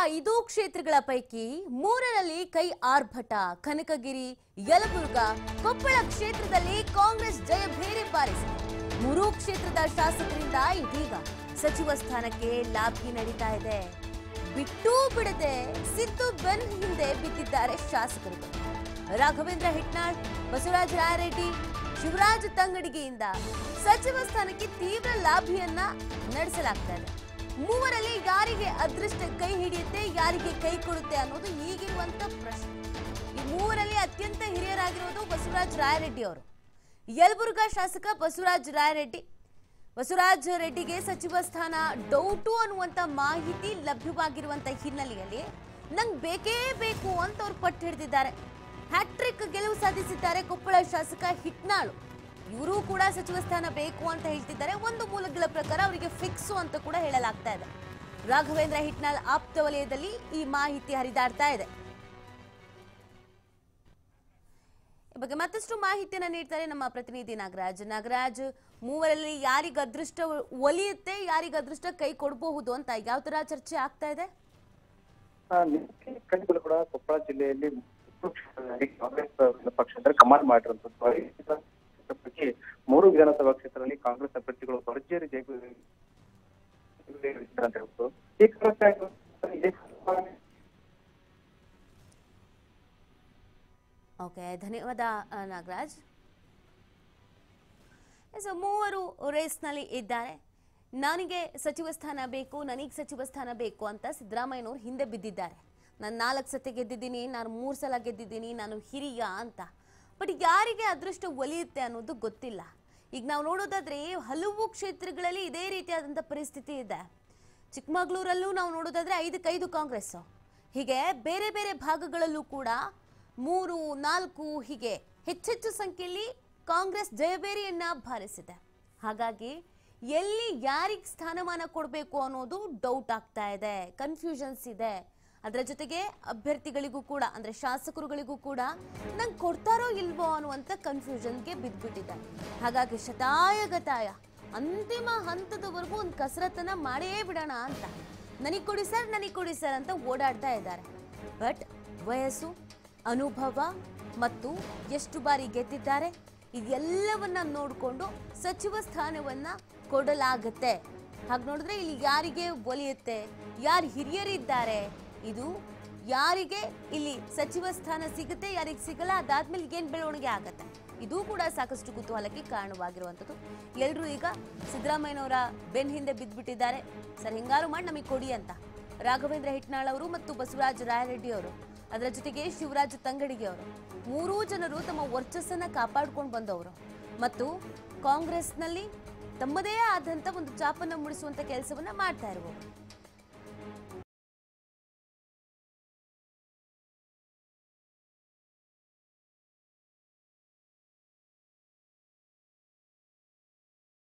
ಐದು ಕ್ಷೇತ್ರಗಳ ಪೈಕಿ ಮೂರರಲ್ಲಿ ಕೈ ಆರ್ಭಟ ಕನಕಗಿರಿ ಯಲಬುರ್ಗ ಕೊಪ್ಪಳ ಕ್ಷೇತ್ರದಲ್ಲಿ ಕಾಂಗ್ರೆಸ್ ಜಯಭೇರಿ ಬಾರಿಸಿದೆ ಮೂರೂ ಕ್ಷೇತ್ರದ ಶಾಸಕರಿಂದ ಇದೀಗ ಸಚಿವ ಸ್ಥಾನಕ್ಕೆ ಲಾಭಿ ನಡೀತಾ ಇದೆ ಬಿಟ್ಟೂ ಬಿಡದೆ ಸಿದ್ದು ಬೆನ್ ಹಿಂದೆ ಬಿದ್ದಿದ್ದಾರೆ ಶಾಸಕರು ರಾಘವೇಂದ್ರ ಹಿಟ್ನಾಳ್ ಬಸವರಾಜ ರಾಯರೆಡ್ಡಿ ಶಿವರಾಜ್ ತಂಗಡಿಗೆಯಿಂದ ಸಚಿವ ಸ್ಥಾನಕ್ಕೆ ತೀವ್ರ ಲಾಭಿಯನ್ನ ನಡೆಸಲಾಗ್ತಾ ಇದೆ ಮೂವರಲ್ಲಿ ಯಾರಿಗೆ ಅದೃಷ್ಟ ಕೈ ಹಿಡಿಯುತ್ತೆ ಯಾರಿಗೆ ಕೈ ಕೊಡುತ್ತೆ ಅನ್ನೋದು ಈಗಿರುವಂತ ಪ್ರಶ್ನೆ ಈ ಮೂವರಲ್ಲಿ ಅತ್ಯಂತ ಹಿರಿಯರಾಗಿರೋದು ಬಸವರಾಜ ರಾಯರೆಡ್ಡಿ ಅವರು ಯಲಬುರ್ಗಾ ಶಾಸಕ ಬಸವರಾಜ ರಾಯರೆಡ್ಡಿ ಬಸವರಾಜ ರೆಡ್ಡಿಗೆ ಸಚಿವ ಸ್ಥಾನ ಡೌಟು ಅನ್ನುವಂತ ಮಾಹಿತಿ ಲಭ್ಯವಾಗಿರುವಂತ ಹಿನ್ನೆಲೆಯಲ್ಲಿ ನಂಗೆ ಬೇಕೇ ಬೇಕು ಅಂತ ಅವ್ರು ಪಟ್ಟು ಹಿಡಿದಿದ್ದಾರೆ ಹ್ಯಾಟ್ರಿಕ್ ಗೆಲುವು ಸಾಧಿಸಿದ್ದಾರೆ ಕೊಪ್ಪಳ ಶಾಸಕ ಹಿಟ್ನಾಳು ಇವರು ಕೂಡ ಸಚಿವ ಸ್ಥಾನ ಬೇಕು ಅಂತ ಹೇಳ್ತಿದ್ದಾರೆ ಒಂದು ಮೂಲಗಳ ಪ್ರಕಾರ ಅವರಿಗೆ ಫಿಕ್ಸು ಅಂತ ಕೂಡ ಹೇಳಲಾಗ್ತಾ ಇದೆ ರಾಘವೇಂದ್ರ ಹಿಟ್ನಾಳ್ ಆಪ್ತ ವಲಯದಲ್ಲಿ ಈ ಮಾಹಿತಿ ಹರಿದಾಡ್ತಾ ಇದೆ ಈ ಬಗ್ಗೆ ಮತ್ತಷ್ಟು ಮಾಹಿತಿಯನ್ನ ನೀಡ್ತಾರೆ ನಮ್ಮ ಪ್ರತಿನಿಧಿ ನಾಗರಾಜ್ ನಾಗರಾಜ್ ಮೂವರಲ್ಲಿ ಯಾರಿಗ ಅದೃಷ್ಟ ಒಲಿಯುತ್ತೆ ಯಾರಿಗ ಅದೃಷ್ಟ ಕೈ ಕೊಡಬಹುದು ಅಂತ ಯಾವ ತರ ಚರ್ಚೆ ಆಗ್ತಾ ಇದೆ ಆ, ನಿನ್ನೆ ಕಂಡುಗಳು ಕೂಡ ಕೊಪ್ಪಳ ಜಿಲ್ಲೆಯಲ್ಲಿ ಮೂರು ಕ್ಷೇತ್ರದಲ್ಲಿ ಕಾಂಗ್ರೆಸ್ ಪಕ್ಷ ಅಂದ್ರೆ ಕಮಾಂಡ್ ಮಾಡಿರುವಂತದ್ದು ಐದು ಕ್ಷೇತ್ರ ಪೈಕಿ ಮೂರು ವಿಧಾನಸಭಾ ಕ್ಷೇತ್ರದಲ್ಲಿ ಕಾಂಗ್ರೆಸ್ ಅಭ್ಯರ್ಥಿಗಳು ಭರ್ಜರಿ ಜಯ ಅಂತ ಹೇಳ್ಬೋದು ಈ ಕಾರಣಕ್ಕಾಗಿ ಇದೇ ಓಕೆ ಧನ್ಯವಾದ ಆ, ನಾಗರಾಜ್ ಸೊ ಮೂವರು ರೇಸ್ನಲ್ಲಿ ಇದ್ದಾರೆ ನನಗೆ ಸಚಿವ ಸ್ಥಾನ ಬೇಕು ನನಗೆ ಸಚಿವ ಸ್ಥಾನ ಬೇಕು ಅಂತ ಸಿದ್ದರಾಮಯ್ಯನವರು ಹಿಂದೆ ಬಿದ್ದಿದ್ದಾರೆ ನಾನು ನಾಲ್ಕು ಸತಿ ಗೆದ್ದಿದ್ದೀನಿ ನಾನು ಮೂರು ಸಲ ಗೆದ್ದಿದ್ದೀನಿ ನಾನು ಹಿರಿಯ ಅಂತ ಬಟ್ ಯಾರಿಗೆ ಅದೃಷ್ಟ ಒಲಿಯುತ್ತೆ ಅನ್ನೋದು ಗೊತ್ತಿಲ್ಲ ಈಗ ನಾವು ನೋಡೋದಾದ್ರೆ ಹಲವು ಕ್ಷೇತ್ರಗಳಲ್ಲಿ ಇದೇ ರೀತಿಯಾದಂಥ ಪರಿಸ್ಥಿತಿ ಇದೆ ಚಿಕ್ಕಮಗಳೂರಲ್ಲೂ ನಾವು ನೋಡೋದಾದ್ರೆ ಐದಕ್ಕೈದು ಕಾಂಗ್ರೆಸ್ ಹೀಗೆ ಬೇರೆ ಬೇರೆ ಭಾಗಗಳಲ್ಲೂ ಕೂಡ ಮೂರು ನಾಲ್ಕು ಹೀಗೆ ಹೆಚ್ಚೆಚ್ಚು ಸಂಖ್ಯೆಯಲ್ಲಿ ಕಾಂಗ್ರೆಸ್ ಜಯಬೇರಿಯನ್ನ ಬಾರಿಸಿದೆ ಹಾಗಾಗಿ ಎಲ್ಲಿ ಯಾರಿಗೆ ಸ್ಥಾನಮಾನ ಕೊಡಬೇಕು ಅನ್ನೋದು ಡೌಟ್ ಆಗ್ತಾ ಇದೆ ಕನ್ಫ್ಯೂಷನ್ಸ್ ಇದೆ ಅದರ ಜೊತೆಗೆ ಅಭ್ಯರ್ಥಿಗಳಿಗೂ ಕೂಡ ಅಂದ್ರೆ ಶಾಸಕರುಗಳಿಗೂ ಕೂಡ ನಂಗೆ ಕೊಡ್ತಾರೋ ಇಲ್ವೋ ಅನ್ನುವಂಥ ಕನ್ಫ್ಯೂಷನ್ಗೆ ಬಿದ್ದ್ಬಿಟ್ಟಿದ್ದಾರೆ ಹಾಗಾಗಿ ಶತಾಯಗತಾಯ ಅಂತಿಮ ಹಂತದವರೆಗೂ ಒಂದು ಕಸರತ್ತನ್ನ ಮಾಡೇ ಬಿಡೋಣ ಅಂತ ನನಗೆ ಕೊಡಿ ಸರ್ ನನಗೆ ಕೊಡಿ ಸರ್ ಅಂತ ಓಡಾಡ್ತಾ ಇದ್ದಾರೆ ಬಟ್ ವಯಸ್ಸು ಅನುಭವ ಮತ್ತು ಎಷ್ಟು ಬಾರಿ ಗೆದ್ದಿದ್ದಾರೆ ಇದೆಲ್ಲವನ್ನ ನೋಡಿಕೊಂಡು ಸಚಿವ ಸ್ಥಾನವನ್ನ ಕೊಡಲಾಗತ್ತೆ ಹಾಗೆ ನೋಡಿದ್ರೆ ಇಲ್ಲಿ ಯಾರಿಗೆ ಒಲಿಯುತ್ತೆ ಯಾರು ಹಿರಿಯರಿದ್ದಾರೆ ಇದು ಯಾರಿಗೆ ಇಲ್ಲಿ ಸಚಿವ ಸ್ಥಾನ ಸಿಗುತ್ತೆ ಯಾರಿಗೆ ಸಿಗಲ್ಲ ಅದಾದ್ಮೇಲೆ ಏನ್ ಬೆಳವಣಿಗೆ ಆಗತ್ತೆ ಇದು ಕೂಡ ಸಾಕಷ್ಟು ಕುತೂಹಲಕ್ಕೆ ಕಾರಣವಾಗಿರುವಂಥದ್ದು ಎಲ್ಲರೂ ಈಗ ಸಿದ್ದರಾಮಯ್ಯನವರ ಬೆನ್ ಹಿಂದೆ ಬಿದ್ದ್ಬಿಟ್ಟಿದ್ದಾರೆ ಸರ್ ಹಿಂಗಾರು ಮಾಡಿ ನಮಗೆ ಕೊಡಿ ಅಂತ ರಾಘವೇಂದ್ರ ಹಿಟ್ನಾಳ್ ಅವರು ಮತ್ತು ಬಸವರಾಜ ರಾಯರೆಡ್ಡಿ ಅವರು ಅದರ ಜೊತೆಗೆ ಶಿವರಾಜ ತಂಗಡಿಗೆ ಅವರು ಮೂರೂ ಜನರು ತಮ್ಮ ವರ್ಚಸ್ಸನ್ನ ಕಾಪಾಡ್ಕೊಂಡು ಬಂದವರು ಮತ್ತು ಕಾಂಗ್ರೆಸ್ನಲ್ಲಿ ತಮ್ಮದೇ ಆದಂತ ಒಂದು ಚಾಪನ್ನ ಮೂಡಿಸುವಂತ ಕೆಲಸವನ್ನ ಮಾಡ್ತಾ ಇರುವವರು